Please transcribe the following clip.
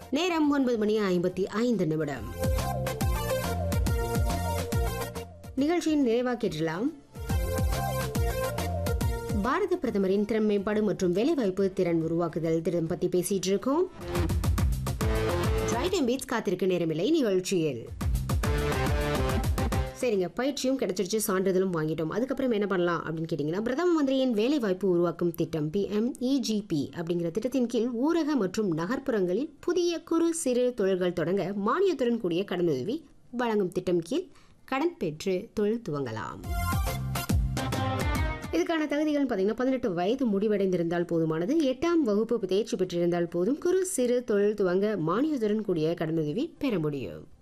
நேரம் ஒன்பது மணி ஐம்பத்தி ஐந்து நிமிடம் நிகழ்ச்சியின் நிறைவாக கேட்டலாம் பாரத பிரதமரின் திறன் மேம்பாடு மற்றும் வேலைவாய்ப்பு திறன் உருவாக்குதல் திட்டம் பத்தி பேசிட்டு இருக்கோம் ரைட் அண்ட் பீட்ஸ் காத்திருக்க நேரமில்லை நிகழ்ச்சியில் சரிங்க பயிற்சியும் கிடைச்சிருச்சு சான்றிதழும் வாங்கிட்டோம் அதுக்கப்புறம் என்ன பண்ணலாம் அப்படின்னு கேட்டிங்கன்னா பிரதம மந்திரியின் வேலைவாய்ப்பு உருவாக்கும் திட்டம் பிஎம்இஜிபி அப்படிங்கிற திட்டத்தின் கீழ் ஊரக மற்றும் நகர்ப்புறங்களில் புதிய குறு சிறு தொழில்கள் தொடங்க மானியத்துடன் கூடிய கடனுதவி வழங்கும் திட்டம் கீழ் கடன் பெற்று தொழில் துவங்கலாம் இதுக்கான தகுதிகள் பார்த்தீங்கன்னா பதினெட்டு வயது முடிவடைந்திருந்தால் போதுமானது எட்டாம் வகுப்பு தேர்ச்சி பெற்றிருந்தால் போதும் குறு சிறு தொழில் துவங்க மானியத்துடன் கூடிய கடனுதவி பெற முடியும்